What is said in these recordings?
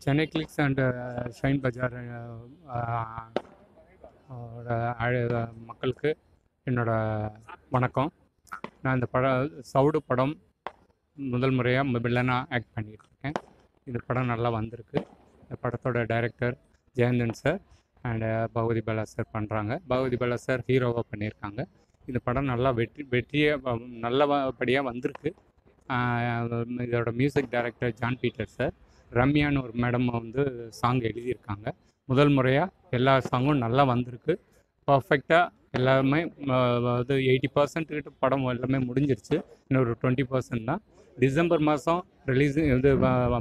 Chennai glitz and shine Bazaar அஹ், ஓட அழ- மக்களுக்கு என்னோட வணக்கம் நான் இந்த படம் சவுடு படம் முதல் முறையாக வில்லனாக ஆக்ட் பண்ணிட்டு இருக்கேன் இந்த படம் நல்லா வந்திருக்கு இந்த படத்தோட director Jayanthan sir and Bhagavathi Bala sir பண்ணுறாங்க பகவதி பாலா சார் ஹீரோவாக பண்ணியிருக்காங்க இந்த படம் நல்லா வெற்றி வெற்றியே நல்லபடியாக வந்திருக்கு ஆஹ் இதோட music director John Peter sir ரம்யான்னு ஒரு மேடம் வந்து சாங் எழுதியிருக்காங்க முதல் முறையாக எல்லா சாங்கும் நல்லா வந்திருக்கு பர்ஃபெக்டாக எல்லாமே ம- அது எயிட்டி பர்சன்ட் கிட்ட படம் எல்லாமே முடிஞ்சிருச்சு இன்னொரு டுவெண்ட்டி பர்சன்ட் தான் டிசம்பர் மாதம் ரிலீஸ் இது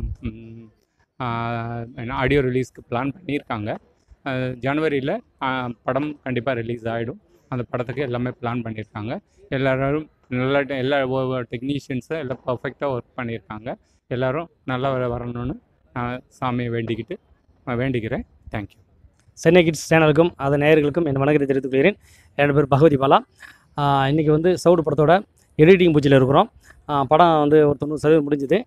ஆடியோ ரிலீஸ்க்கு பிளான் பண்ணியிருக்காங்க ஜனவரியில் படம் கண்டிப்பாக ரிலீஸ் ஆகிடும் அந்த படத்துக்கு எல்லாமே பிளான் பண்ணியிருக்காங்க எல்லாரும் நல்லா டெ- எல்லா டெக்னீஷியன்ஸும் எல்லாம் பர்ஃபெக்டாக ஒர்க் பண்ணியிருக்காங்க எல்லாரும் நல்லா வர- வரணும்னு நான் சாமியை வேண்டிக்கிட்டு நான் வேண்டிக்கிறேன் தேங்க்யூ சென்னை கிட்ஸ் சேனலுக்கும் அதன் நேயர்களுக்கும் என் வணக்கத்தை தெரிவித்துக் கொள்கிறேன் என் பேர் பகவதி பாலா ஆஹ் இன்னைக்கு வந்து சவுடு படத்தோட எடிட்டிங் பூஜையில் இருக்கிறோம் ஆஹ் படம் வந்து ஒரு தொண்ணூறு சதவீதம் முடிஞ்சுது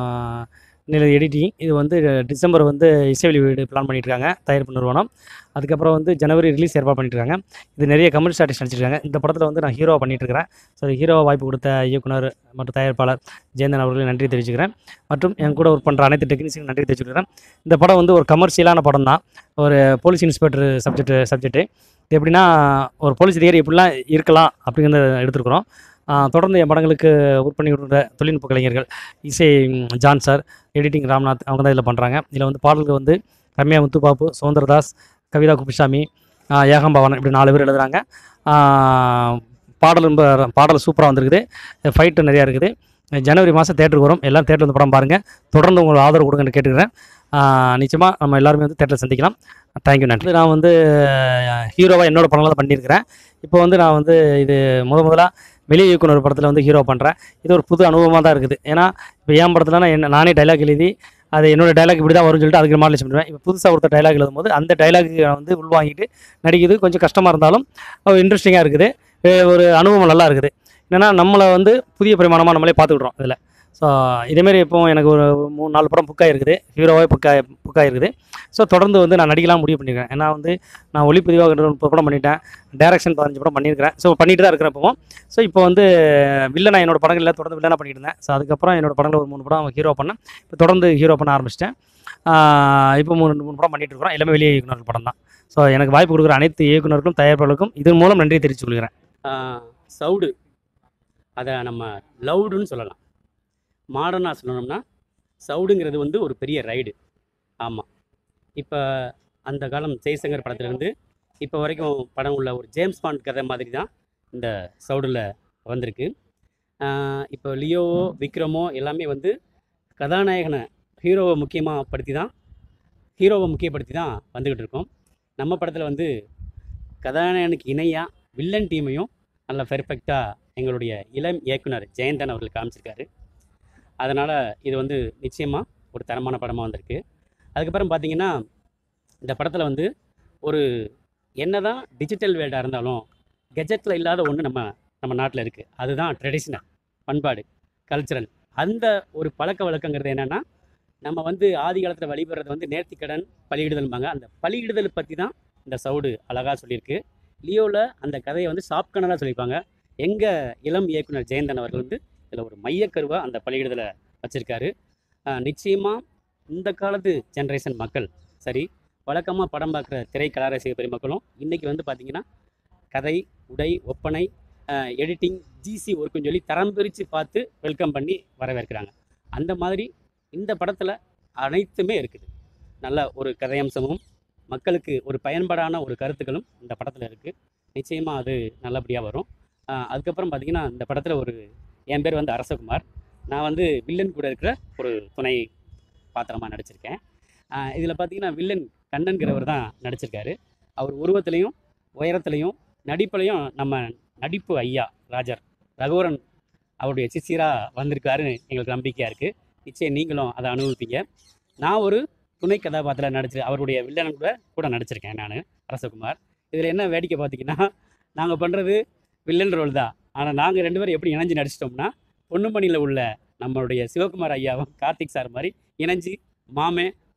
நில எடிட்டிங் இது வந்து டிசம்பர் வந்து இசை வெளியீடு பிளான் பண்ணிட்டு இருக்காங்க தயாரிப்பு நிறுவனம் அதுக்கப்புறம் வந்து ஜனவரி ரிலீஸ் ஏற்பாடு பண்ணிட்டு இருக்காங்க இது நிறைய கமர்ஷியல் ஆர்டிஸ்ட் நடிச்சிருக்காங்க இந்த படத்தில் வந்து நான் ஹீரோவாக பண்ணிட்டு இருக்கிறேன் ஸோ ஹீரோவாக வாய்ப்பு கொடுத்த இயக்குனர் மற்றும் தயாரிப்பாளர் ஜெயந்தன் அவர்களுக்கு நன்றி தெரிவிச்சுக்கிறேன் மற்றும் என் கூட ஒர்க் பண்ணுற அனைத்து டெக்னீஷியனுக்கும் நன்றி தெரிவிச்சுக்கிறேன் இந்த படம் வந்து ஒரு கமர்ஷியலான படம் தான் ஒரு போலீஸ் இன்ஸ்பெக்டர் சப்ஜெக்ட் சப்ஜெக்ட்டு இது எப்படின்னா ஒரு போலீஸ் அதிகாரி எப்படிலாம் இருக்கலாம் அப்படிங்கிறத எடுத்துருக்குறோம் ஆஹ் தொடர்ந்து என் படங்களுக்கு ஒர்க் பண்ணி கொடுக்குற தொழில்நுட்ப கலைஞர்கள் இசை ம், ஜான் சார் எடிட்டிங் ராம்நாத் அவங்க தான் இதில் பண்ணுறாங்க இதில் வந்து பாடல்கள் வந்து ரம்யா முத்துபாபு சுதந்திரதாஸ் கவிதா குப்பிசாமி ஆஹ் ஏகம் பவன் இப்படி நாலு பேர் எழுதுறாங்க ஆஹ் பாடல் ரொம்ப பாடல் சூப்பராக வந்திருக்குது ஃபைட்டு நிறையா இருக்குது ஜனவரி மாதம் தேட்டருக்கு வரும் எல்லாம் தேட்டர் வந்து படம் பாருங்கள் தொடர்ந்து உங்களுக்கு ஆதரவு கொடுங்கன்னு கேட்டுக்கிறேன் நிச்சயமாக நம்ம எல்லாருமே வந்து தேட்டரில் சந்திக்கலாம் தேங்க்யூ நன்றி நான் வந்து ஹீரோவாக என்னோட படங்களை தான் பண்ணியிருக்கிறேன் இப்போ வந்து நான் வந்து இது முத முதலாக வெளி இயக்குனர் படத்தில் வந்து ஹீரோ பண்ணுறேன் இது ஒரு புது அனுபவமாக தான் இருக்குது ஏன்னா இப்போ என் படத்தில் நான் என்ன நானே டைலாக் எழுதி அது என்னோட டைலாக் இப்படி தான் வரும்னு சொல்லிட்டு அதுக்கு மாடலேஷன் பண்ணுவேன் இப்போ புதுசாக ஒருத்தர் டைலாக் எழுதும் போது அந்த டைலாக் வந்து உள்வாங்கிட்டு நடிக்கிறது கொஞ்சம் கஷ்டமாக இருந்தாலும் இன்ட்ரெஸ்டிங்காக இருக்குது அஹ் ஒரு அனுபவம் நல்லா இருக்குது என்னென்னா நம்மளை வந்து புதிய பரிமாணமாக நம்மளே பார்த்துக்கிட்றோம் இதில் ஸோ இதேமாரி இப்போ எனக்கு ஒரு மூணு நாலு படம் புக் ஆகிருக்குது ஹீரோவாக புக் ஆகி புக் ஆகிருக்குது ஸோ தொடர்ந்து வந்து நான் நடிக்கலாம் முடிவு பண்ணியிருக்கேன் ஏன்னா வந்து நான் ஒளிப்பதிவாக முப்பது படம் பண்ணிட்டேன் டேரக்ஷன் பதினஞ்சு படம் பண்ணியிருக்கிறேன் ஸோ பண்ணிட்டு தான் இருக்கிறேன் இப்போ ஸோ இப்போ வந்து வில்லனா என்னோட படங்களில் தொடர்ந்து வில்லனா பண்ணிட்டு இருந்தேன் ஸோ அதுக்கப்புறம் என்னோட படங்கள் ஒரு மூணு படம் ஹீரோ பண்ணேன் இப்போ தொடர்ந்து ஹீரோ பண்ண ஆரம்பிச்சிட்டேன் இப்போ மூணு ரெண்டு மூணு படம் பண்ணிட்டு இருக்கிறோம் எல்லாமே வெளியே இயக்குனர் படம் தான் ஸோ எனக்கு வாய்ப்பு கொடுக்குற அனைத்து இயக்குனருக்கும் தயாரிப்பாளருக்கும் இதன் மூலம் நன்றி தெரிவித்துக் கொள்கிறேன் சவுடு அதை நம்ம லவுடுன்னு சொல்லலாம் மாடர்னாக சொல்லணும்னா சவுடுங்கிறது வந்து ஒரு பெரிய ரைடு ஆமாம் இப்போ அந்த காலம் ஜெய்சங்கர் படத்துலேருந்து இப்போ வரைக்கும் படம் உள்ள ஒரு ஜேம்ஸ் பாண்ட் கதை மாதிரி தான் இந்த சவுடில் வந்திருக்கு ஆஹ் இப்போ லியோவோ விக்ரமோ எல்லாமே வந்து கதாநாயகனை ஹீரோவை முக்கியமாக படுத்தி தான் ஹீரோவை முக்கியப்படுத்தி தான் வந்துக்கிட்டு இருக்கோம் நம்ம படத்தில் வந்து கதாநாயகனுக்கு இணையாக வில்லன் டீமையும் நல்ல பெர்ஃபெக்டாக எங்களுடைய இளம் இயக்குனர் ஜெயந்தன் அவர்கள் காமிச்சிருக்காரு அதனால் இது வந்து நிச்சயமாக ஒரு தரமான படமாக வந்திருக்கு அதுக்கப்புறம் பார்த்தீங்கன்னா இந்த படத்தில் வந்து ஒரு என்னதான் டிஜிட்டல் வேர்ல்டாக இருந்தாலும் கெஜெட்டில் இல்லாத ஒன்று நம்ம நம்ம நாட்டில் இருக்குது அதுதான் ட்ரெடிஷ்னல் பண்பாடு கல்ச்சுரல் அந்த ஒரு பழக்க வழக்கங்கிறது என்னென்னா நம்ம வந்து ஆதி காலத்தில் வழிபடுறது வந்து நேர்த்திக்கடன் பலியிடுதல்பாங்க அந்த பலியிடுதல் பற்றி தான் இந்த சவுடு அழகாக சொல்லியிருக்கு லியோவில் அந்த கதையை வந்து சாப்கனராக சொல்லியிருப்பாங்க எங்கள் இளம் இயக்குனர் ஜெயந்தன் அவர்கள் வந்து இதில் ஒரு மையக்கருவாக அந்த பலியிடுதலை வச்சுருக்காரு நிச்சயமாக இந்த காலத்து ஜென்ரேஷன் மக்கள் சரி வழக்கமாக படம் பார்க்குற திரைக்கலா ரசிக பெருமக்களும் இன்றைக்கி வந்து பார்த்திங்கன்னா கதை உடை ஒப்பனை எடிட்டிங் ஜிசி ஒர்க்குன்னு சொல்லி தரம் பிரித்து பார்த்து வெல்கம் பண்ணி வரவேற்கிறாங்க அந்த மாதிரி இந்த படத்தில் அனைத்துமே இருக்குது நல்ல ஒரு கதையம்சமும் மக்களுக்கு ஒரு பயன்பாடான ஒரு கருத்துக்களும் இந்த படத்தில் இருக்குது நிச்சயமாக அது நல்லபடியாக வரும் ஆஹ் அதுக்கப்புறம் பார்த்தீங்கன்னா இந்த படத்தில் ஒரு என் பேர் வந்து அரசகுமார் நான் வந்து வில்லன் கூட இருக்கிற ஒரு துணை பாத்திரமாக நடிச்சிருக்கேன் இதில் பார்த்தீங்கன்னா வில்லன் கண்ணன்கிறவர் தான் நடிச்சிருக்காரு அவர் உருவத்திலையும் உயரத்துலையும் நடிப்புலையும் நம்ம நடிப்பு ஐயா ராஜர் ரகுவரன் அவருடைய சிசியராக வந்திருக்காருன்னு எங்களுக்கு நம்பிக்கையாக இருக்குது நிச்சயம் நீங்களும் அதை அனுபவிப்பீங்க நான் ஒரு துணை கதாபாத்திரம் நடிச்சு அவருடைய வில்லன் கூட கூட நடிச்சிருக்கேன் நான் அரசகுமார் இதில் என்ன வேடிக்கை பார்த்தீங்கன்னா நாங்கள் பண்ணுறது வில்லன் ரோல் தான் ஆனால் நாங்கள் ரெண்டு பேரும் எப்படி இணைஞ்சு நடிச்சிட்டோம்னா பொன்னுமணியில் உள்ள நம்மளுடைய சிவகுமார் ஐயாவும் கார்த்திக் சார் மாதிரி இணைஞ்சு மாமே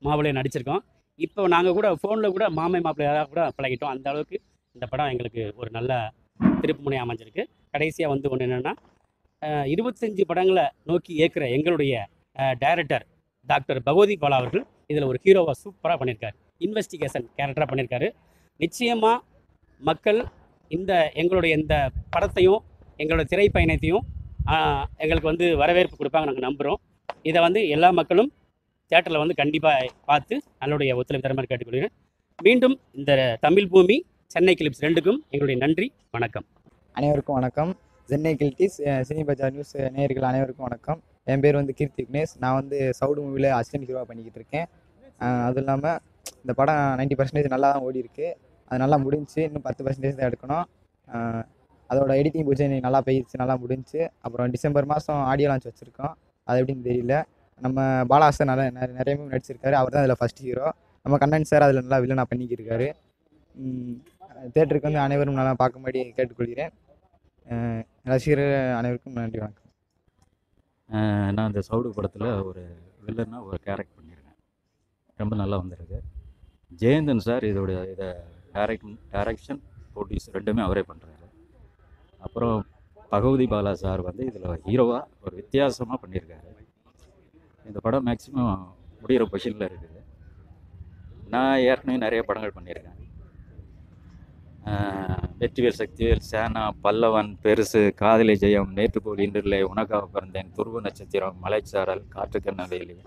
மாப்பிள்ளையை நடிச்சிருக்கோம் இப்போ நாங்கள் கூட ஃபோனில் கூட மாமை மாப்பிள்ளையாக கூட பழகிட்டோம் அந்த அளவுக்கு இந்த படம் எங்களுக்கு ஒரு நல்ல திருப்புமுனை அமைஞ்சிருக்கு கடைசியாக வந்து ஒன்று என்னென்னா இருபத்தஞ்சு படங்களை நோக்கி இயக்குற எங்களுடைய டைரக்டர் டாக்டர் பகவதி பாலா அவர்கள் இதில் ஒரு ஹீரோவாக சூப்பராக பண்ணியிருக்காரு இன்வெஸ்டிகேஷன் கேரக்டராக பண்ணியிருக்காரு நிச்சயமாக மக்கள் இந்த எங்களுடைய இந்த படத்தையும் எங்களோட திரைப்பயணத்தையும் ஆஹ், எங்களுக்கு வந்து வரவேற்பு கொடுப்பாங்க நாங்கள் நம்புகிறோம் இதை வந்து எல்லா மக்களும் தேட்டரில் வந்து கண்டிப்பாக பார்த்து நல்லுடைய ஒத்துழைப்பு தர மாதிரி கேட்டுக்கொள்கிறேன் மீண்டும் இந்த தமிழ் பூமி சென்னை கிளிப்ஸ் ரெண்டுக்கும் எங்களுடைய நன்றி வணக்கம் அனைவருக்கும் வணக்கம் Chennai glitz cine Bazaar news நேயர்கள் அனைவருக்கும் வணக்கம் என் பேர் வந்து கீர்த்தி விக்னேஷ் நான் வந்து சவுடு மூவியில் அசிஸ்டன்ட் ஹீரோவாக பண்ணிக்கிட்டு இருக்கேன் அஹ் அதுவும் இல்லாமல் இந்த படம் 90% பர்சன்டேஜ் நல்லா தான் ஓடி இருக்கு அது நல்லா முடிஞ்சுச்சு இன்னும் பத்து பர்சன்டேஜ் தான் எடுக்கணும் அஹ் அதோட எடிட்டிங் பூஜை இன்னைக்கு நல்லா போயிடுச்சு நல்லா முடிஞ்சுச்சு அப்புறம் டிசம்பர் மாதம் ஆடியோ லான்ச் வச்சுருக்கோம் அது எப்படின்னு தெரியல நம்ம பாலாசர் நல்லா நிறைய நிறைய மூவி நடிச்சிருக்காரு அவர் தான் அதில் ஃபஸ்ட் ஹீரோ நம்ம கண்ணன் சார் அதில் நல்லா வில்லனாக பண்ணிக்கிருக்காரு தேட்டருக்கு வந்து அனைவரும் நல்லா பார்க்கும்படி கேட்டுக்கொள்கிறேன் அஹ் ரசிகர்கள் அனைவருக்கும் நன்றி வணக்கம் அஹ் நான் இந்த சவுடு படத்தில் ஒரு வில்லனா ஒரு கேரக்ட் பண்ணியிருக்கேன் ரொம்ப நல்லா வந்திருக்கு ஜெயந்தன் சார் இதோட இதை டைரக்ட் டைரக்ஷன் ப்ரொடியூஸ் ரெண்டுமே அவரே பண்ணுறாரு அப்புறம் பகவதி பாலா சார் வந்து இதில் ஹீரோவாக ஒரு வித்தியாசமாக பண்ணியிருக்காரு இந்த படம் மேக்ஸிமம் முடிகிற பொசிஷனில் இருக்குது நான் ஏற்கனவே நிறைய படங்கள் பண்ணியிருக்கேன் ஆஹ் வெற்றிவேல் சக்திவேல் சேனா பல்லவன் பெருசு காதலி ஜெயம் நேற்று போல் இன்றில்லை உனக்காக பிறந்தேன் துருவ நட்சத்திரம் மலைச்சாரல் காற்றுக்கண்ண வேலி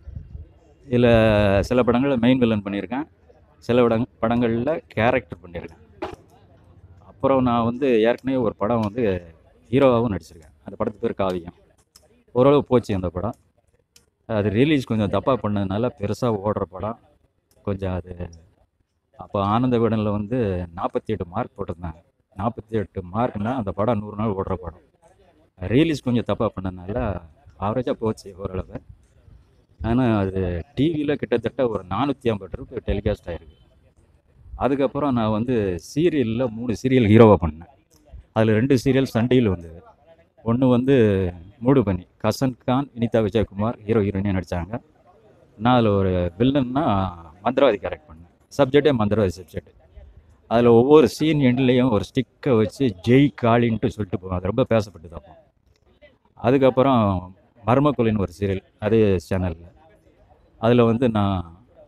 இதில் சில படங்களில் மெயின் வில்லன் பண்ணியிருக்கேன் சில படங் படங்களில் கேரக்டர் பண்ணியிருக்கேன் அப்புறம் நான் வந்து ஏற்கனவே ஒரு படம் வந்து ஹீரோவாகவும் நடிச்சிருக்கேன் அந்த படத்து பேர் காவியம் ஓரளவு போச்சு அந்த படம் அது ரிலீஸ் கொஞ்சம் தப்பாக பண்ணதுனால பெருசாக ஓடுற படம் கொஞ்சம் அது அப்போ ஆனந்த விடனில் வந்து நாற்பத்தி எட்டு மார்க் போட்டிருந்தாங்க நாற்பத்தி எட்டு மார்க்னா அந்த படம் நூறு நாள் ஓடுற படம் ரிலீஸ் கொஞ்சம் தப்பாக பண்ணதுனால ஆவரேஜாக போச்சு ஓரளவு ஆனால் அது டிவியில் கிட்டத்தட்ட ஒரு நானூற்றி ஐம்பது ட்ரிப் டெலிகாஸ்ட் ஆகிருக்கு அதுக்கப்புறம் நான் வந்து சீரியலில் மூணு சீரியல் ஹீரோவாக பண்ணேன் அதில் ரெண்டு சீரியல் சண்டையில் வந்தது ஒன்று வந்து மூடு பண்ணி கசன் கான் வினிதா விஜயகுமார் ஹீரோ ஹீரோயினே நடித்தாங்க நான் அதில் ஒரு வில்லன்னா மந்திரவாதி கேரக்ட் பண்ணேன் சப்ஜெக்டே மந்திரவாதி சப்ஜெக்ட் அதில் ஒவ்வொரு சீன் எண்ட்லேயும் ஒரு ஸ்டிக்கை வச்சு ஜெய் காளின்ட்டு சொல்லிட்டு போவோம் அது ரொம்ப பேசப்பட்டது அப்போ அதுக்கப்புறம் மர்மக்கொலின்னு ஒரு சீரியல் அதே சேனலில் அதில் வந்து நான்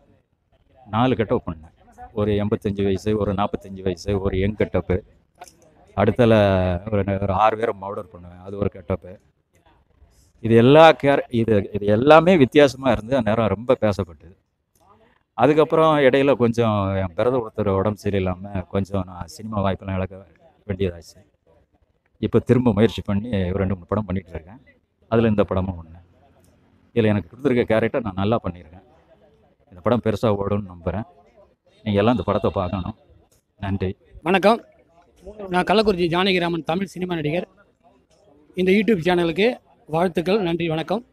நாலு கட்டப் பண்ணேன் ஒரு எண்பத்தஞ்சு வயசு ஒரு நாற்பத்தஞ்சு வயசு ஒரு யங் கட்டப்பு அடுத்தல ஒரு ஒரு ஆறு பேரை மர்டர் பண்ணுவேன் அது ஒரு கெட்டப்பு இது எல்லா கேர் இது இது எல்லாமே வித்தியாசமாக இருந்து அந்நேரம் ரொம்ப பேசப்பட்டது அதுக்கப்புறம் இடையில கொஞ்சம் என் பிறந்த ஒருத்தர் உடம்பு சரியில்லாமல் கொஞ்சம் நான் சினிமா வாய்ப்பெல்லாம் இழக்க வேண்டியதாச்சு இப்போ திரும்ப முயற்சி பண்ணி ஒரு ரெண்டு மூணு படம் பண்ணிகிட்டு இருக்கேன் அதில் இந்த படமும் ஒன்று இதில் எனக்கு கொடுத்துருக்க கேரக்டர் நான் நல்லா பண்ணியிருக்கேன் இந்த படம் பெருசாக ஓடும்னு நம்புகிறேன் நீங்கள் எல்லாம் இந்த படத்தை பார்க்கணும் நன்றி வணக்கம் நான் கள்ளக்குறிச்சி ஜானகிராமன் தமிழ் சினிமா நடிகர் இந்த யூடியூப் சேனலுக்கு வாழ்த்துக்கள் நன்றி வணக்கம்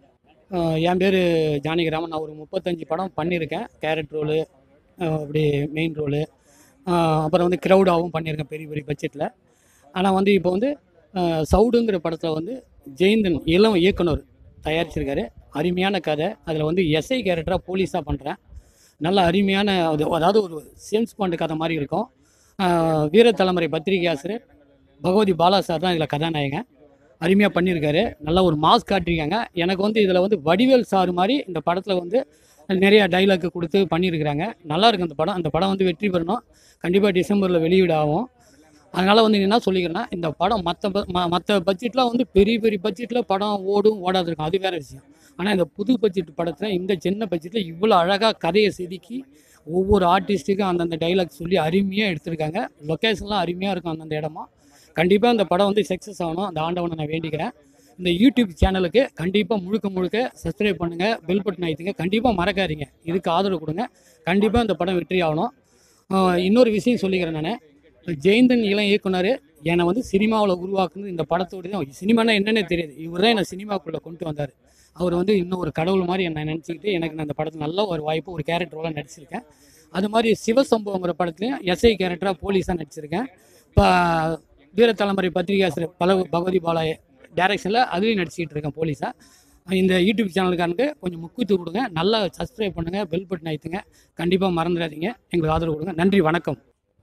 அஹ் என் பேர் ஜானகிராமன் நான் ஒரு முப்பத்தஞ்சு படம் பண்ணியிருக்கேன் கேரட் ரோலு அப்படி மெயின் ரோலு அப்புறம் வந்து க்ரௌடாகவும் பண்ணியிருக்கேன் பெரிய பெரிய பட்ஜெட்டில் ஆனால் வந்து இப்போ வந்து அஹ் சவுடுங்கிற படத்தில் வந்து ஜெயந்தன் இளம் இயக்குனர் தயாரிச்சிருக்காரு அருமையான கதை அதில் வந்து எஸ்ஐ கேரக்டராக போலீஸாக பண்ணுறேன் நல்ல அருமையான அது அதாவது ஒரு சேம்ஸ் பாண்டு கதை மாதிரி இருக்கும் ஆஹ் வீர தலைமுறை பத்திரிகை ஆசிரியர் பகவதி பாலா சார் தான் இதில் கதாநாயகன் அருமையாக பண்ணியிருக்காரு நல்ல ஒரு மாஸ் காட்டியிருக்காங்க எனக்கு வந்து இதில் வந்து வடிவேல் சார் மாதிரி இந்த படத்தில் வந்து நிறைய டைலாக் கொடுத்து பண்ணியிருக்கிறாங்க நல்லா இருக்கு அந்த படம் அந்த படம் வந்து வெற்றி பெறணும் கண்டிப்பாக டிசம்பரில் வெளியீடு ஆகும் அதனால் வந்து என்ன சொல்லிக்கிறேன்னா இந்த படம் மற்ற மற்ற பட்ஜெட்லாம் வந்து பெரிய பெரிய பட்ஜெட்டில் படம் ஓடும் ஓடாது இருக்கும் அது வேற விஷயம் ஆனால் இந்த புது பட்ஜெட் படத்தில் இந்த சின்ன பட்ஜெட்டில் இவ்வளோ அழகாக கதையை செதுக்கி ஒவ்வொரு ஆர்டிஸ்ட்டுக்கும் அந்தந்த டைலாக் சொல்லி அருமையாக எடுத்திருக்காங்க லொக்கேஷன்லாம் அருமையாக இருக்கும் அந்தந்த இடமா கண்டிப்பாக அந்த படம் வந்து சக்ஸஸ் ஆகணும் அந்த ஆண்டவனை நான் வேண்டிக்கிறேன் இந்த யூடியூப் சேனலுக்கு கண்டிப்பாக முழுக்க முழுக்க சப்ஸ்கிரைப் பண்ணுங்கள் பெல் பட்டன் அழுத்துங்க கண்டிப்பாக மறக்காதீங்க இதுக்கு ஆதரவு கொடுங்க கண்டிப்பாக இந்த படம் வெற்றி ஆகணும் ஆஹ் இன்னொரு விஷயம் சொல்லிக்கிறேன் நான் ஜெயந்தன் இளம் இயக்குனர் என்னை வந்து சினிமாவில் உருவாக்குனது இந்த படத்தோடு தான் சினிமானா என்னன்னே தெரியாது இவர் தான் என்னை சினிமாக்குள்ளே கொண்டு வந்தார் அவர் வந்து இன்னும் ஒரு கடவுள் மாதிரி என்னை நினச்சிக்கிட்டு எனக்கு நான் அந்த படத்தில் நல்ல ஒரு வாய்ப்பு ஒரு கேரக்டரோட நடிச்சிருக்கேன் அது மாதிரி சிவசம்பவங்கிற படத்துலையும் எஸ்ஐ கேரக்டராக போலீஸாக நடிச்சிருக்கேன் இப்போ வீரத்தலைமுறை பத்திரிகை ஆசிரியர் பல பகவதி பாலா டைரக்ஷனில் அதுலேயும் நடிச்சிக்கிட்டு இருக்கேன் போலீஸாக இந்த யூடியூப் சேனலுக்காரனுக்கு கொஞ்சம் முக்கியத்துவம் கொடுங்க நல்லா சப்ஸ்கிரைப் பண்ணுங்கள் பெல் பட்டன் அழுத்துங்க கண்டிப்பாக மறந்துடாதீங்க எங்களுக்கு ஆதரவு கொடுங்க நன்றி வணக்கம்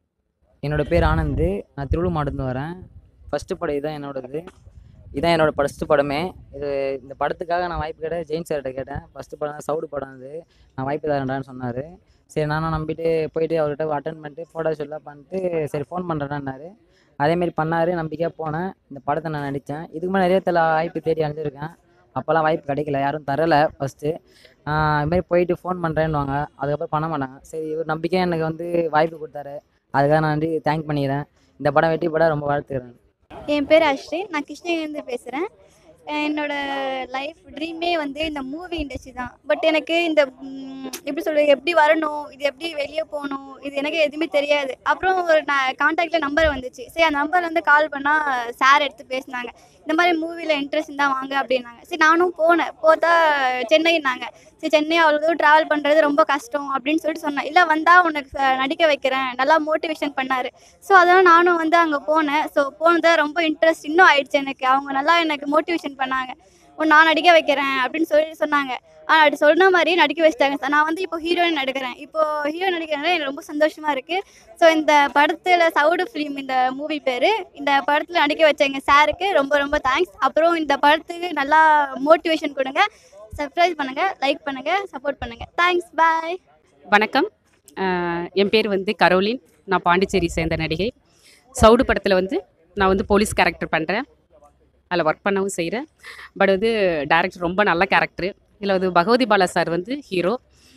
என்னோட பேர் ஆனந்த் நான் திருவள்ளூர் மாவட்டத்துலேருந்து வரேன் ஃபஸ்ட்டு படம் இதுதான் என்னோடது இதான் என்னோட ஃபஸ்ட்டு படமே இது இந்த படத்துக்காக நான் வாய்ப்பு கேட்டேன் ஜெயின் சார்கிட்ட கேட்டேன் ஃபஸ்ட்டு படம் தான் சவுடு படம் அது நான் வாய்ப்பு தரேன்டான்னு சொன்னார் சரி நானும் நம்பிட்டு போயிட்டு அவர்கிட்ட அட்டன் பண்ணிட்டு ஃபோட்டோ ஷூட்லாம் பண்ணிட்டு சரி ஃபோன் பண்ணுறேன்னாரு அதேமாரி பண்ணார் நம்பிக்கையாக போனேன் இந்த படத்தை நான் நடித்தேன் இதுக்கு மேலே நிறைய தல வாய்ப்பு தேடி அடைஞ்சிருக்கேன் அப்போல்லாம் வாய்ப்பு கிடைக்கல யாரும் தரலை ஃபஸ்ட்டு இதுமாரி போயிட்டு ஃபோன் பண்ணுறேன்னுவாங்க அதுக்கப்புறம் பண்ண மாட்டாங்க சரி இவர் நம்பிக்கையாக எனக்கு வந்து வாய்ப்பு கொடுத்தாரு அதுக்காக நான் வந்து தேங்க் பண்ணிக்கிறேன் இந்த படம் வெற்றி படம் ரொம்ப வாழ்த்துக்கிறேன் என் பேர் அஸ்ரின் நான் கிருஷ்ணகிரிலேருந்து பேசுகிறேன் என்னோட லைஃப் ட்ரீமே வந்து இந்த மூவி இண்டஸ்ட்ரி தான் பட் எனக்கு இந்த ம், எப்படி சொல்கிறது எப்படி வரணும் இது எப்படி வெளியே போகணும் இது எனக்கு எதுவுமே தெரியாது அப்புறம் ஒரு நான் காண்டாக்டில் நம்பர் வந்துச்சு சரி அந்த நம்பர் வந்து கால் பண்ணால் சார் எடுத்து பேசினாங்க இந்த மாதிரி மூவியில் இன்ட்ரெஸ்ட் இருந்தால் வாங்க அப்படின்னாங்க சரி நானும் போனேன் போத்தா சென்னைன்னாங்க சரி சென்னை அவ்வளோ தூரம் ட்ராவல் பண்ணுறது ரொம்ப கஷ்டம் அப்படின்னு சொல்லிட்டு சொன்னேன் இல்லை வந்தால் உனக்கு ச- நடிக்க வைக்கிறேன் நல்லா மோட்டிவேஷன் பண்ணார் ஸோ அதனால் நானும் வந்து அங்கே போனேன் ஸோ போனது ரொம்ப இன்ட்ரெஸ்ட் இன்னும் ஆயிடுச்சு எனக்கு அவங்க நல்லா எனக்கு மோட்டிவேஷன் பண்ணாங்க உன் நான் நடிக்க வைக்கிறேன் அப்படின்னு சொல்லி சொன்னாங்க ஆனால் அப்படி சொன்ன மாதிரி நடிக்க வச்சிட்டாங்க சார் நான் வந்து இப்போ ஹீரோயின் நடிக்கிறேன் இப்போ ஹீரோயின் நடிக்கிறதுனால எனக்கு ரொம்ப சந்தோஷமாக இருக்குது ஸோ இந்த படத்தில் சவுடு ஃபிலிம் இந்த மூவி பேர் இந்த படத்தில் நடிக்க வச்ச எங்கள் சாருக்கு ரொம்ப ரொம்ப தேங்க்ஸ் அப்புறம் இந்த படத்துக்கு நல்லா மோட்டிவேஷன் கொடுங்க சப்ஸ்கிரைப் பண்ணுங்கள் லைக் பண்ணுங்கள் சப்போர்ட் பண்ணுங்கள் தேங்க்ஸ் பாய் வணக்கம் அஹ் என் பேர் வந்து கரோலின் நான் பாண்டிச்சேரி சேர்ந்த நடிகை சவுடு படத்தில் வந்து நான் வந்து போலீஸ் கேரக்டர் பண்ணுறேன் அதில் ஒர்க் பண்ணவும் செய்கிறேன் பட் வந்து டேரக்டர் ரொம்ப நல்ல கேரக்டர் இதில் வந்து பகவதி பாலா சார் வந்து ஹீரோ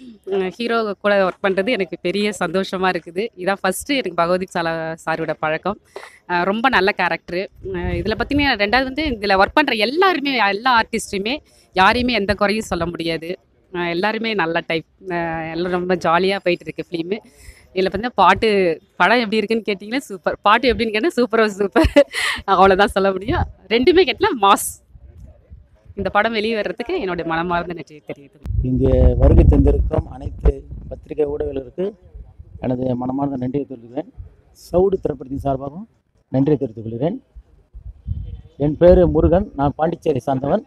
ஹீரோ கூட ஒர்க் பண்ணுறது எனக்கு பெரிய சந்தோஷமாக இருக்குது இதான் ஃபஸ்ட்டு எனக்கு பகவதி சாலா சாரோட பழக்கம் அஹ் ரொம்ப நல்ல கேரக்டரு இதில் பார்த்தீங்கன்னா ரெண்டாவது வந்து இதில் ஒர்க் பண்ணுற எல்லாருமே எல்லா ஆர்டிஸ்ட்டுமே யாரையுமே எந்த குறையும் சொல்ல முடியாது அஹ் எல்லாருமே நல்ல டைப் எல்லாம் ரொம்ப ஜாலியாக போயிட்டு இருக்கு ஃபிலிமு இதில் வந்து பாட்டு படம் எப்படி இருக்குன்னு கேட்டிங்கன்னா சூப்பர் பாட்டு எப்படின்னு கேட்டால் சூப்பராக சூப்பர் அவ்வளோதான் சொல்ல முடியும் ரெண்டுமே கேட்டால் மாஸ் இந்த படம் வெளியே வர்றதுக்கு என்னுடைய மனமார்ந்த நன்றி தெரியுது இங்கே வருகை தந்திருக்கும் அனைத்து பத்திரிகை ஊடகங்களுக்கு எனது மனமார்ந்த நன்றியை தெரிவிக்கிறேன் சவுடு திரைப்படத்தின் சார்பாகவும் நன்றியை தெரிவித்துக் கொள்கிறேன் என் பேர் முருகன் நான் பாண்டிச்சேரி சார்ந்தவன்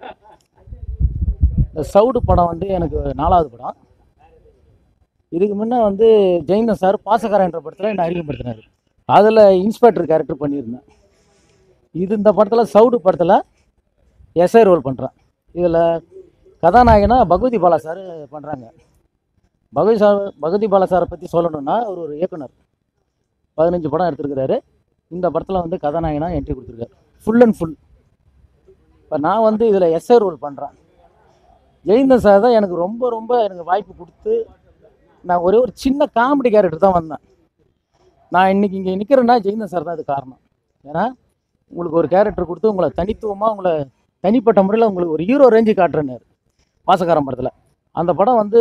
இந்த சவுடு படம் வந்து எனக்கு நாலாவது படம் இதுக்கு முன்னே வந்து ஜெயந்தன் சார் பாசக்காரன் என்ற படத்தில் என்னை அறிமுகப்படுத்தினார் அதில் இன்ஸ்பெக்டர் கேரக்டர் பண்ணியிருந்தேன் இது இந்த படத்தில் சவுடு படத்தில் எஸ்ஐ ரோல் பண்ணுறேன் இதில் கதாநாயகனா பகவதி பாலா சார் பண்ணுறாங்க பகவதி சார் பகவதி பாலா சாரை பற்றி சொல்லணும்னா அவர் ஒரு இயக்குனர் பதினஞ்சு படம் எடுத்திருக்கிறாரு இந்த படத்தில் வந்து கதாநாயகனா என்ட்ரி கொடுத்துருக்காரு ஃபுல் அண்ட் ஃபுல் இப்போ நான் வந்து இதில் எஸ்ஐ ரோல் பண்ணுறேன் ஜெயந்தன் சார் தான் எனக்கு ரொம்ப ரொம்ப எனக்கு வாய்ப்பு கொடுத்து நான் ஒரே ஒரு சின்ன காமெடி கேரக்டர் தான் வந்தேன் நான் இன்னைக்கு இங்கே நிற்கிறேன்னா ஜெயந்தன் சார் தான் இது காரணம் ஏன்னா உங்களுக்கு ஒரு கேரக்டர் கொடுத்து உங்களை தனித்துவமாக உங்களை தனிப்பட்ட முறையில் உங்களுக்கு ஒரு ஹீரோ ரேஞ்சு காட்டுறேன்னாரு பாசக்காரன் படத்தில் அந்த படம் வந்து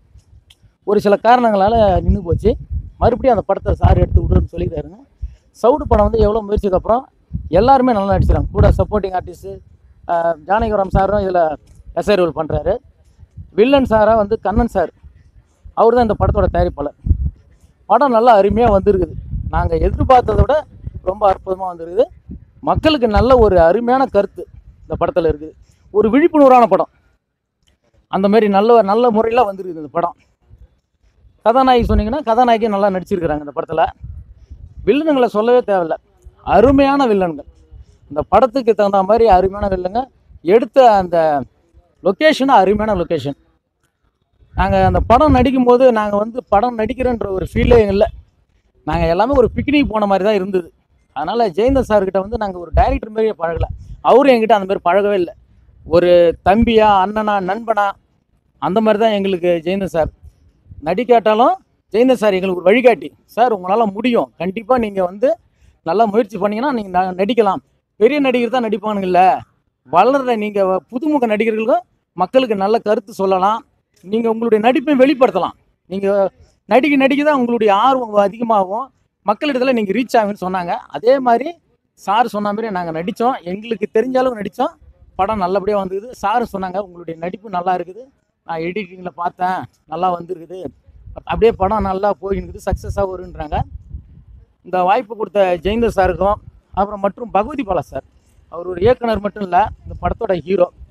ஒரு சில காரணங்களால் நின்று போச்சு மறுபடியும் அந்த படத்தை சார் எடுத்து விடுன்னு சொல்லிட்டாருங்க சவுடு படம் வந்து எவ்வளோ முயற்சிக்கு அப்புறம் எல்லாருமே நல்லா நடிச்சிருக்காங்க கூட சப்போர்ட்டிங் ஆர்டிஸ்ட்டு ஜானகிராம் சாரும் இதில் எஸ்ஐ ரோல் பண்ணுறாரு வில்லன் சாராக வந்து கண்ணன் சார் அவர் தான் இந்த படத்தோட தயாரிப்பாளர் படம் நல்லா அருமையாக வந்திருக்குது நாங்கள் எதிர்பார்த்ததை விட ரொம்ப அற்புதமாக வந்திருக்குது மக்களுக்கு நல்ல ஒரு அருமையான கருத்து இந்த படத்தில் இருக்குது ஒரு விழிப்புணர்வான படம் அந்த மாதிரி நல்ல நல்ல முறையில் வந்திருக்குது இந்த படம் கதாநாயகி சொன்னீங்கன்னா கதாநாயகி நல்லா நடிச்சிருக்கிறாங்க இந்த படத்தில் வில்லனுங்களை சொல்லவே தேவையில்ல அருமையான வில்லன்கள் இந்த படத்துக்கு தகுந்த மாதிரி அருமையான வில்லங்க எடுத்த அந்த லொக்கேஷனும் அருமையான லொக்கேஷன் நாங்கள் அந்த படம் நடிக்கும்போது நாங்கள் வந்து படம் நடிக்கிறேன்ற ஒரு ஃபீலே இல்லை நாங்கள் எல்லாமே ஒரு பிக்னிக் போன மாதிரி தான் இருந்தது அதனால் ஜெயந்த சார்கிட்ட வந்து நாங்கள் ஒரு டைரக்டர் மாதிரியே பழகலை அவரும் என்கிட்ட அந்த மாதிரி பழகவே இல்லை ஒரு தம்பியா அண்ணனா நண்பனா அந்த மாதிரி தான் எங்களுக்கு ஜெயந்தன் சார் நடிக்காட்டாலும் ஜெயந்தன் சார் எங்களுக்கு ஒரு வழிகாட்டி சார் உங்களால் முடியும் கண்டிப்பாக நீங்கள் வந்து நல்லா முயற்சி பண்ணீங்கன்னா நீங்கள் நடிக்கலாம் பெரிய நடிகர் தான் நடிப்பானுங்கல்ல வளர்ற நீங்கள் புதுமுக நடிகர்களுக்கும் மக்களுக்கு நல்ல கருத்து சொல்லலாம் நீங்கள் உங்களுடைய நடிப்பை வெளிப்படுத்தலாம் நீங்கள் நடிக்க நடிக்க தான் உங்களுடைய ஆர்வம் அதிகமாகும் மக்களிடத்தில் நீங்கள் ரீச் ஆகுன்னு சொன்னாங்க அதே மாதிரி சார் சொன்ன மாதிரி நாங்கள் நடித்தோம் எங்களுக்கு தெரிஞ்ச அளவு நடித்தோம் படம் நல்லபடியாக வந்தது சார் சொன்னாங்க உங்களுடைய நடிப்பு நல்லா இருக்குது நான் எடிட்டிங்கில் பார்த்தேன் நல்லா வந்திருக்குது அப்படியே படம் நல்லா போயிருக்குது சக்ஸஸாக வருன்றாங்க இந்த வாய்ப்பு கொடுத்த ஜெயந்தர் சாருக்கும் அப்புறம் மற்றும் பகவதி பாலா சார் அவர் ஒரு இயக்குனர் மட்டும் இல்லை இந்த படத்தோட ஹீரோ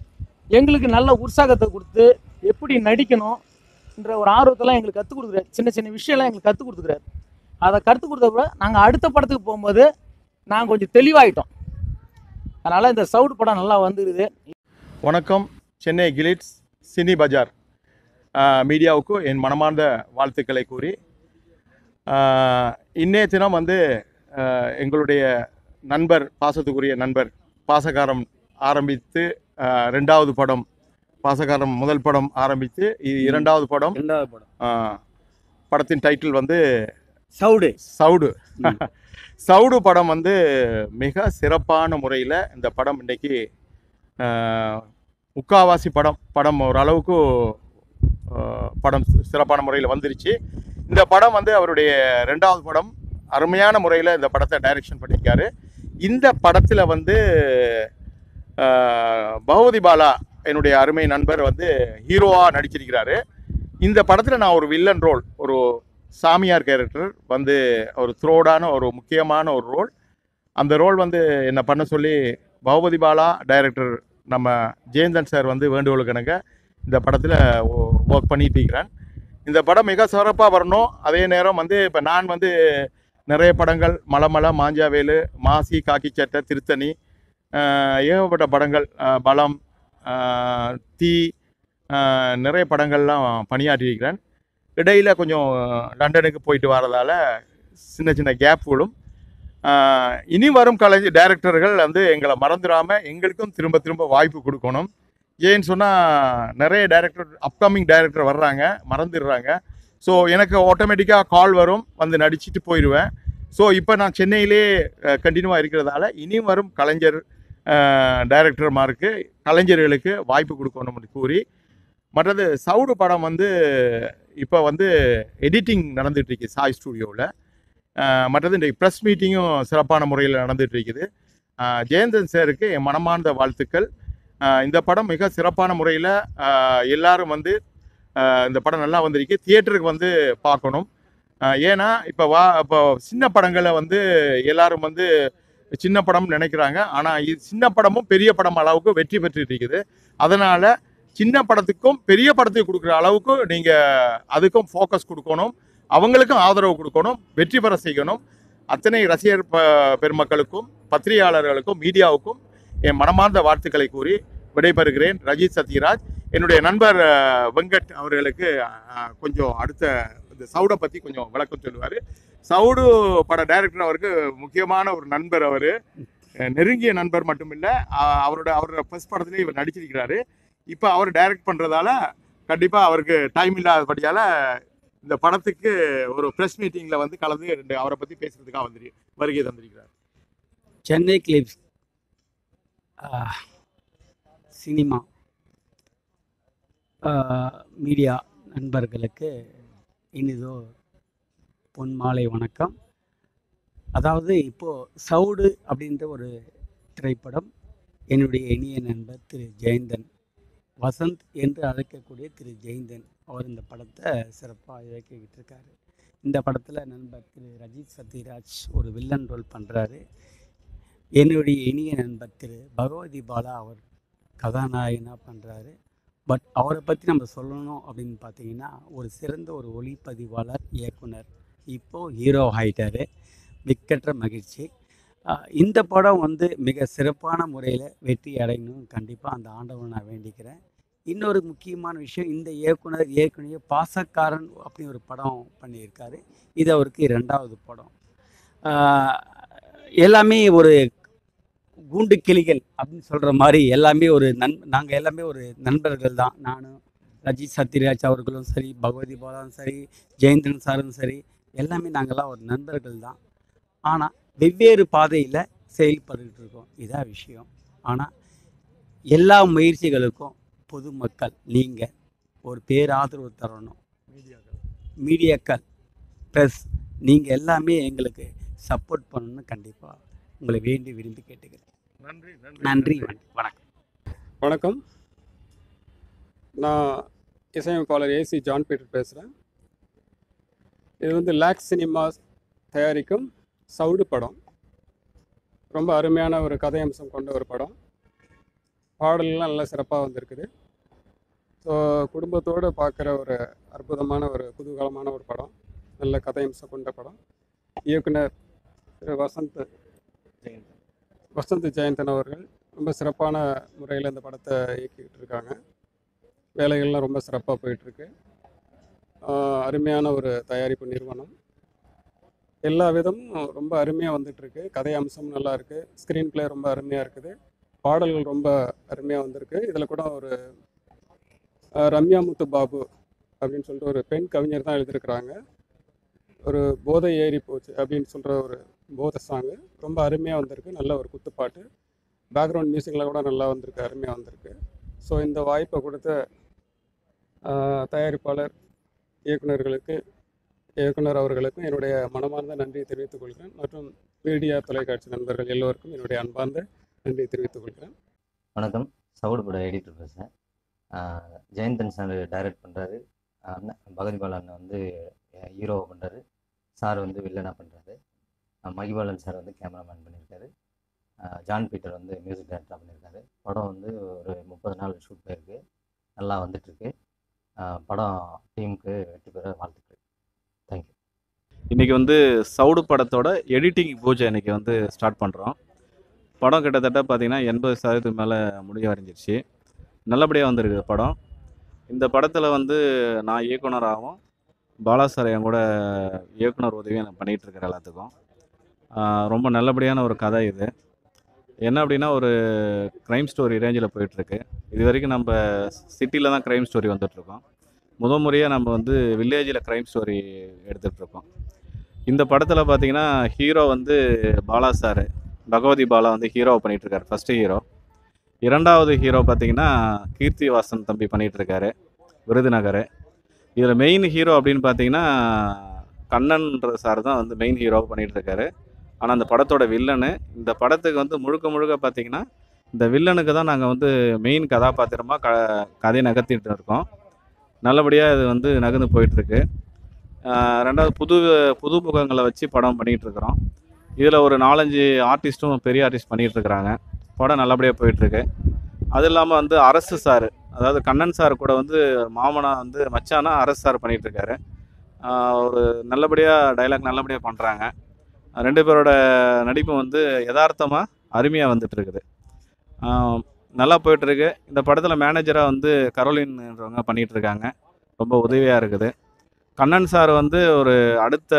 எங்களுக்கு நல்ல உற்சாகத்தை கொடுத்து எப்படி நடிக்கணும்ன்ற ஒரு ஆர்வத்தெல்லாம் எங்களுக்கு கற்றுக் கொடுக்குறாரு சின்ன சின்ன விஷயம்லாம் எங்களுக்கு கற்றுக் கொடுத்துக்கிறாரு அதை கற்றுக் கொடுத்த கூட நாங்கள் அடுத்த படத்துக்கு போகும்போது நாங்கள் கொஞ்சம் தெளிவாயிட்டோம் அதனால் இந்த சவுடு படம் நல்லா வந்துருது வணக்கம் சென்னை கிளிட்ஸ் சினி பஜார் ஆஹ் மீடியாவுக்கு என் மனமார்ந்த வாழ்த்துக்களை கூறி ஆஹ் இன்றைய தினம் வந்து ஆஹ் எங்களுடைய நண்பர் பாசத்துக்குரிய நண்பர் பாசகாரம் ஆரம்பித்து ஆஹ் ரெண்டாவது படம் பாசகாரம் முதல் படம் ஆரம்பித்து இது இரண்டாவது படம் ரெண்டாவது படம் ஆஹ் படத்தின் டைட்டில் வந்து சவுடு சவுடு சவுடு படம் வந்து மிக சிறப்பான முறையில் இந்த படம் இன்னைக்கு ஆஹ், முக்காவாசி படம் படம் ஓரளவுக்கு ஆஹ், படம் சிறப்பான முறையில் வந்துருச்சு இந்த படம் வந்து அவருடைய ரெண்டாவது படம் அருமையான முறையில் இந்த படத்தை டைரக்ஷன் பண்ணியிருக்காரு இந்த படத்தில் வந்து ஆஹ், பகவதி பாலா என்னுடைய அருமை நண்பர் வந்து ஹீரோவாக நடிச்சிருக்கிறாரு இந்த படத்தில் நான் ஒரு வில்லன் ரோல் ஒரு சாமியார் கேரக்டர் வந்து ஒரு த்ரோடான ஒரு முக்கியமான ஒரு ரோல் அந்த ரோல் வந்து என்னை பண்ண சொல்லி பகவதி பாலா டைரக்டர் நம்ம ஜெயந்தன் சார் வந்து வேண்டுகோளுக்கு இணங்க இந்த படத்தில் ஒர்க் பண்ணிட்டு இருக்கிறேன் இந்த படம் மிக சிறப்பாக வரணும் அதே நேரம் வந்து இப்போ நான் வந்து நிறைய படங்கள் மலமல மாஞ்சாவேலு மாசி காக்கி சட்டை திருத்தணி ஆஹ் ஏகப்பட்ட படங்கள் ஆஹ் பலம் ஆஹ் தீ ஆஹ் நிறைய படங்கள்லாம் பணியாற்றியிருக்கிறேன் இடையில் கொஞ்சம் லண்டனுக்கு போயிட்டு வரதால சின்ன சின்ன கேப்புகளும் ஆஹ் இனி வரும் கலைஞர் டைரக்டர்கள் வந்து எங்களை மறந்துடாமல் எங்களுக்கும் திரும்ப திரும்ப வாய்ப்பு கொடுக்கணும் ஏன்னு சொன்னால் நிறைய டைரக்டர் அப்கமிங் டைரக்டர் வர்றாங்க மறந்துடுறாங்க ஸோ எனக்கு ஆட்டோமேட்டிக்காக கால் வரும் வந்து நடிச்சிட்டு போயிடுவேன் ஸோ இப்போ நான் சென்னையிலே கண்டினியூவாக இருக்கிறதால இனி வரும் கலைஞர் டைரக்டர்மாருக்கு கலைஞர்களுக்கு வாய்ப்பு கொடுக்கணும்னு கூறி மற்றது சவுடு படம் வந்து இப்போ வந்து எடிட்டிங் நடந்துட்டு இருக்கு சாய் ஸ்டூடியோவில் மற்றது இன்றைக்கு ப்ரெஸ் மீட்டிங்கும் சிறப்பான முறையில் நடந்துட்டு இருக்குது ஆஹ் ஜெயந்தன் சாருக்கு என் மனமார்ந்த வாழ்த்துக்கள் ஆஹ் இந்த படம் மிக சிறப்பான முறையில் எல்லாரும் வந்து ஆஹ் இந்த படம் நல்லா வந்திருக்கு தியேட்டருக்கு வந்து பார்க்கணும் ஆஹ் ஏன்னா இப்போ வா இப்போ சின்ன படங்களை வந்து எல்லாரும் வந்து சின்ன படம் நினைக்கிறாங்க ஆனால் இது சின்ன படமும் பெரிய படம் அளவுக்கு வெற்றி பெற்றுட்டு இருக்குது அதனால் சின்ன படத்துக்கும் பெரிய படத்துக்கு கொடுக்குற அளவுக்கு நீங்கள் அதுக்கும் ஃபோக்கஸ் கொடுக்கணும் அவங்களுக்கும் ஆதரவு கொடுக்கணும் வெற்றி பெற செய்யணும் அத்தனை ரசிகர் ப பெருமக்களுக்கும் பத்திரிகையாளர்களுக்கும் மீடியாவுக்கும் என் மனமார்ந்த வாழ்த்துக்களை கூறி விடைபெறுகிறேன் ரஜித் சத்யராஜ் என்னுடைய நண்பர் அஹ், வெங்கட் அவர்களுக்கு அஹ், கொஞ்சம் அடுத்த இந்த சவுடை பற்றி கொஞ்சம் விளக்கம் சொல்லுவார் சவுடு பட டைரக்டர் அவருக்கு முக்கியமான ஒரு நண்பர் அவர் நெருங்கிய நண்பர் மட்டும் இல்லை அவரோட அவரோட ஃபர்ஸ்ட் படத்துலேயே இவர் நடிச்சிருக்கிறாரு இப்போ அவர் டைரக்ட் பண்ணுறதால கண்டிப்பாக அவருக்கு டைம் இல்லாதபடியால் இந்த படத்துக்கு ஒரு ப்ரெஸ் மீட்டிங்கில் வந்து கலந்து ரெண்டு அவரை பற்றி பேசுறதுக்காக வந்து வருகை தந்திருக்கிறார் சென்னை கிளிப்ஸ் சினிமா மீடியா நண்பர்களுக்கு இனிதோ பொன் மாலை வணக்கம் அதாவது இப்போது சவுடு அப்படின்ற ஒரு திரைப்படம் என்னுடைய இனிய நண்பர் திரு ஜெயந்தன் வசந்த் என்று அழைக்கக்கூடிய திரு ஜெயந்தன் அவர் இந்த படத்தை சிறப்பாக இயக்கிக்கிட்டு இருக்காரு இந்த படத்தில் நண்பர் திரு ரஜித் சத்யராஜ் ஒரு வில்லன் ரோல் பண்ணுறாரு என்னுடைய இனிய நண்பர் திரு பகவதி பாலா அவர் கதாநாயகனாக பண்ணுறாரு பட் அவரை பற்றி நம்ம சொல்லணும் அப்படின்னு பார்த்தீங்கன்னா ஒரு சிறந்த ஒரு ஒளிப்பதிவாளர் இயக்குனர் இப்போது ஹீரோ ஆகிட்டாரு மிக்கற்ற மகிழ்ச்சி ஆஹ் இந்த படம் வந்து மிக சிறப்பான முறையில் வெற்றி அடையணும் கண்டிப்பாக அந்த ஆண்டவனை நான் வேண்டிக்கிறேன் இன்னொரு முக்கியமான விஷயம் இந்த இயக்குனர் ஏற்கனவே பாசக்காரன் அப்படின்னு ஒரு படம் பண்ணியிருக்காரு இது அவருக்கு ரெண்டாவது படம் ஆஹ் எல்லாமே ஒரு கூண்டு கிளிகள் அப்படின்னு சொல்கிற மாதிரி எல்லாமே ஒரு நன் நாங்கள் எல்லாமே ஒரு நண்பர்கள் தான் நானும் ரஜித் சத்யராஜ் அவர்களும் சரி பகவதி பாலாவும் சரி ஜெயந்திரன் சாரும் சரி எல்லாமே நாங்கள்லாம் ஒரு நண்பர்கள் தான் ஆனால் வெவ்வேறு பாதையில் செயல்பட்டுட்டு இருக்கோம் இதான் விஷயம் ஆனால் எல்லா முயற்சிகளுக்கும் பொதுமக்கள் நீங்கள் ஒரு பேராதரவு தரணும் மீடியாக்கள் ப்ரெஸ் நீங்கள் எல்லாமே எங்களுக்கு சப்போர்ட் பண்ணணும்னு கண்டிப்பாக உங்களை வேண்டி விரும்பி கேட்டுக்கிறேன் நன்றி நன்றி வணக்கம் வணக்கம் நான் இசையமைப்பாளர் ஏசி ஜான் பீட்டர் பேசுகிறேன் இது வந்து லேக்ஸ் சினிமாஸ் தயாரிக்கும் சவுடு படம் ரொம்ப அருமையான ஒரு கதையம்சம் கொண்ட ஒரு படம் பாடல்லாம் நல்லா சிறப்பாக வந்திருக்குது ஸோ குடும்பத்தோடு பார்க்குற ஒரு அற்புதமான ஒரு குதூகலமான ஒரு படம் நல்ல கதையம்சம் கொண்ட படம் இயக்குனர் திரு வசந்த் வசந்த் ஜெயந்தன் அவர்கள் ரொம்ப சிறப்பான முறையில் இந்த படத்தை இயக்கிக்கிட்டு இருக்காங்க வேலைகள்லாம் ரொம்ப சிறப்பாக போயிட்டுருக்கு அருமையான ஒரு தயாரிப்பு நிறுவனம் எல்லா விதமும் ரொம்ப அருமையாக வந்துட்டுருக்கு கதை அம்சம் நல்லா இருக்குது ஸ்க்ரீன் ப்ளே ரொம்ப அருமையாக இருக்குது பாடல்கள் ரொம்ப அருமையாக வந்திருக்கு இதில் கூட ஒரு அஹ், ரம்யா முத்து பாபு அப்படின்னு சொல்லிட்டு ஒரு பெண் கவிஞர் தான் எழுதியிருக்கிறாங்க ஒரு போதை ஏறி போச்சு அப்படின்னு சொல்கிற ஒரு போதை சாங்கு ரொம்ப அருமையாக வந்திருக்கு நல்ல ஒரு குத்துப்பாட்டு பேக்ரவுண்ட் மியூசிக்கில் கூட நல்லா வந்திருக்கு அருமையாக வந்திருக்கு ஸோ இந்த வாய்ப்பை கொடுத்த அஹ், தயாரிப்பாளர் இயக்குனர்களுக்கு இயக்குனர் அவர்களுக்கும் என்னுடைய மனமார்ந்த நன்றியை தெரிவித்துக் கொள்கிறேன் மற்றும் மீடியா தொலைக்காட்சி நண்பர்கள் எல்லோருக்கும் என்னுடைய அன்பார்ந்த நன்றியை தெரிவித்துக் கொள்கிறேன் வணக்கம் சவுடு பட எடிட்டர் பேசுகிறேன் ஜெயந்தன் சார் டைரக்ட் பண்ணுறாரு அண்ணன் பகதி பாலா அண்ணன் வந்து ஹீரோவை பண்ணுறாரு சார் வந்து வில்லனாக பண்ணுறாரு மகிபாலன் சார் வந்து கேமராமேன் பண்ணியிருக்காரு ஆஹ் ஜான் பீட்டர் வந்து மியூசிக் டைரக்டராக பண்ணியிருக்காரு படம் வந்து ஒரு முப்பது நாள் ஷூட் போயிருக்கு நல்லா வந்துட்டுருக்கு படம் டீமுக்கு வெற்றி பெற வாழ்த்துக்கள் தேங்க்யூ இன்றைக்கி வந்து சவுடு படத்தோட எடிட்டிங் பூஜை இன்னைக்கு வந்து ஸ்டார்ட் பண்ணுறோம் படம் கிட்டத்தட்ட பார்த்தீங்கன்னா எண்பது சதவீதத்துக்கு மேலே முடிய அடைஞ்சிருச்சு நல்லபடியாக வந்திருக்கு படம் இந்த படத்தில் வந்து நான் இயக்குனராகவும் பாலா சார் என் கூட இயக்குனர் உதவியும் நான் பண்ணிகிட்டு இருக்கிறேன் எல்லாத்துக்கும் ஆஹ் ரொம்ப நல்லபடியான ஒரு கதை இது என்ன அப்படின்னா ஒரு க்ரைம் ஸ்டோரி ரேஞ்சில் போயிட்டுருக்கு இது வரைக்கும் நம்ம சிட்டியில் தான் க்ரைம் ஸ்டோரி வந்துட்டுருக்கோம் முத முறையாக நம்ம வந்து வில்லேஜில் க்ரைம் ஸ்டோரி எடுத்துகிட்ருக்கோம் இந்த படத்தில் பார்த்தீங்கன்னா ஹீரோ வந்து பாலா சார் பகவதி பாலா வந்து ஹீரோவை பண்ணிகிட்ருக்காரு ஃபஸ்ட்டு ஹீரோ இரண்டாவது ஹீரோ பார்த்தீங்கன்னா கீர்த்தி வாசன் தம்பி பண்ணிகிட்ருக்காரு விருதுநகர் இதில் மெயின் ஹீரோ அப்படின்னு பார்த்தீங்கன்னா கண்ணன்ற சார் தான் வந்து மெயின் ஹீரோ பண்ணிகிட்ருக்காரு ஆனால் அந்த படத்தோட வில்லனு இந்த படத்துக்கு வந்து முழுக்க முழுக்க பார்த்தீங்கன்னா இந்த வில்லனுக்கு தான் நாங்கள் வந்து மெயின் கதாபாத்திரமாக க கதையை நகர்த்திட்டு இருக்கோம் நல்லபடியாக இது வந்து நகர்ந்து போயிட்டுருக்கு ரெண்டாவது புது புது முகங்களை வச்சு படம் பண்ணிகிட்டு இருக்கிறோம் இதில் ஒரு நாலஞ்சு ஆர்டிஸ்ட்டும் பெரிய ஆர்டிஸ்ட் பண்ணிகிட்டு இருக்கிறாங்க படம் நல்லபடியாக போயிட்டுருக்கு அது இல்லாமல் வந்து அரசு சார் அதாவது கண்ணன் சார் கூட வந்து மாமனா வந்து மச்சானா அரசு சார் பண்ணிகிட்ருக்காரு ஒரு நல்லபடியாக டைலாக் நல்லபடியாக பண்ணுறாங்க ரெண்டு பேரோட நடிப்பும் வந்து யதார்த்தமாக அருமையாக வந்துட்டுருக்குது நல்லா போயிட்டுருக்கு இந்த படத்தில் மேனேஜராக வந்து கரோலின்றவங்க பண்ணிகிட்டு இருக்காங்க ரொம்ப உதவியாக இருக்குது கண்ணன் சார் வந்து ஒரு அடுத்த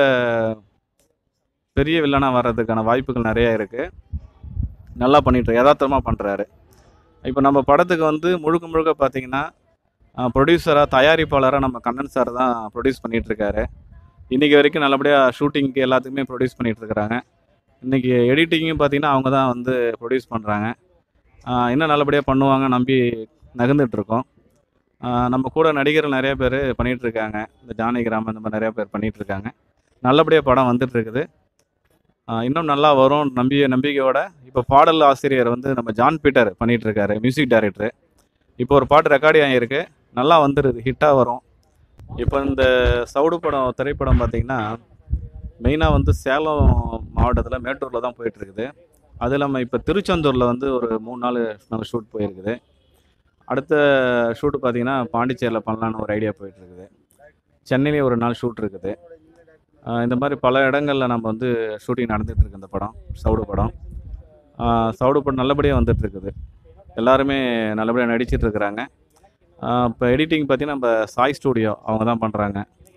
பெரிய வில்லனாக வர்றதுக்கான வாய்ப்புகள் நிறைய இருக்குது நல்லா பண்ணிட்டு யதார்த்தமாக பண்ணுறாரு இப்போ நம்ம படத்துக்கு வந்து முழுக்க முழுக்க பார்த்தீங்கன்னா ப்ரொடியூசராக தயாரிப்பாளராக நம்ம கண்ணன் சார் தான் ப்ரொடியூஸ் பண்ணிகிட்ருக்காரு இன்றைக்கி வரைக்கும் நல்லபடியாக ஷூட்டிங்க்கு எல்லாத்துக்குமே ப்ரொடியூஸ் பண்ணிகிட்ருக்குறாங்க இன்றைக்கி எடிட்டிங்கும் பார்த்தீங்கன்னா அவங்க தான் வந்து ப்ரொடியூஸ் பண்ணுறாங்க இன்னும் நல்லபடியாக பண்ணுவாங்க நம்பி நகர்ந்துட்டுருக்கோம் நம்ம கூட நடிகர்கள் நிறைய பேர் பண்ணிகிட்ருக்காங்க இந்த ஜானகிராமன் இந்த மாதிரி நிறையா பேர் பண்ணிகிட்ருக்காங்க நல்லபடியாக படம் வந்துட்டுருக்குது இன்னும் நல்லா வரும் நம்பிய நம்பிக்கையோட இப்போ பாடல் ஆசிரியர் வந்து நம்ம ஜான் பீட்டர் பண்ணிகிட்ருக்காரு மியூசிக் டைரக்டர் இப்போ ஒரு பாட்டு ரெக்கார்டி ஆகியிருக்கு நல்லா வந்துடுது ஹிட்டாக வரும் இப்போ இந்த சவுடு படம் திரைப்படம் பார்த்திங்கன்னா மெயினாக வந்து சேலம் மாவட்டத்தில் மேட்டூரில் தான் போயிட்டுருக்குது அது இல்லாமல் இப்போ திருச்செந்தூரில் வந்து ஒரு மூணு நாள் நம்ம ஷூட் போயிருக்குது அடுத்த ஷூட்டு பார்த்திங்கன்னா பாண்டிச்சேரியில் பண்ணலான்னு ஒரு ஐடியா போயிட்டுருக்குது சென்னையிலேயே ஒரு நாள் ஷூட் இருக்குது இந்த மாதிரி பல இடங்களில் நம்ம வந்து ஷூட்டிங் நடந்துகிட்ருக்கு இந்த படம் சவுடு படம் சவுடு படம் நல்லபடியாக வந்துட்டுருக்குது எல்லாருமே நல்லபடியாக நடிச்சிட்ருக்குறாங்க இப்போ எடிட்டிங் பார்த்திங்கன்னா நம்ம சாய் ஸ்டூடியோ அவங்க தான் பண்ணுறாங்க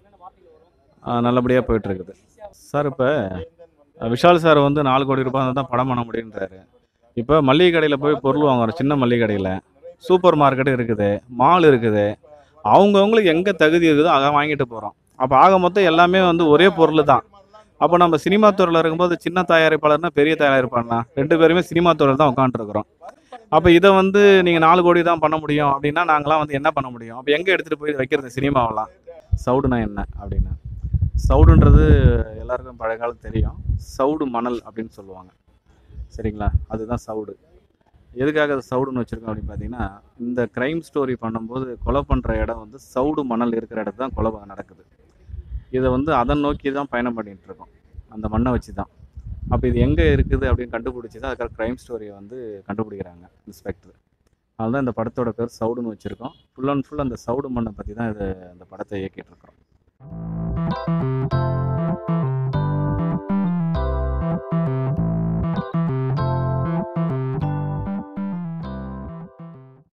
நல்லபடியாக போயிட்டுருக்குது சார் இப்போ விஷால் சார் வந்து நாலு கோடி ரூபாய் தான் படம் பண்ண முடியுன்றாரு இப்போ மளிகை கடையில் போய் பொருள் வாங்குறோம் சின்ன மளிகை கடையில் சூப்பர் மார்க்கெட் இருக்குது மால் இருக்குது அவங்கவுங்களுக்கு எங்கே தகுதி இருக்குதோ அதை வாங்கிட்டு போகிறோம் அப்போ ஆக மொத்தம் எல்லாமே வந்து ஒரே பொருள் தான் அப்போ நம்ம சினிமா துறையில் இருக்கும்போது சின்ன தயாரிப்பாளர்னா பெரிய தயாரிப்பாளர்னா ரெண்டு பேருமே சினிமா துறையில் தான் உட்காந்துருக்குறோம் அப்போ இதை வந்து நீங்கள் நாலு கோடி தான் பண்ண முடியும் அப்படின்னா நாங்களாம் வந்து என்ன பண்ண முடியும் அப்போ எங்கே எடுத்துகிட்டு போய் வைக்கிறது சினிமாவெல்லாம் சவுடுனா என்ன அப்படின்னா சவுடுன்றது எல்லாருக்கும் பழைய காலம் தெரியும் சவுடு மணல் அப்படின்னு சொல்லுவாங்க சரிங்களா அதுதான் சவுடு எதுக்காக அது சவுடுன்னு வச்சுருக்கோம் அப்படின்னு பார்த்தீங்கன்னா இந்த க்ரைம் ஸ்டோரி பண்ணும்போது கொலை பண்ணுற இடம் வந்து சவுடு மணல் இருக்கிற இடத்துல தான் கொலை நடக்குது இதை வந்து அதை நோக்கி தான் பயணம் பண்ணிகிட்டு இருக்கோம் அந்த மண்ணை வச்சு தான் அப்போ இது எங்கே இருக்குது அப்படின்னு கண்டுபிடிச்சி தான் அதுக்காக க்ரைம் ஸ்டோரியை வந்து கண்டுபிடிக்கிறாங்க இன்ஸ்பெக்டர் அதனால இந்த படத்தோட பேர் சவுடுன்னு வச்சுருக்கோம் ஃபுல் அண்ட் ஃபுல் அந்த சவுடு மண்ணை பற்றி தான் இது அந்த படத்தை இயக்கிட்டு இருக்கோம்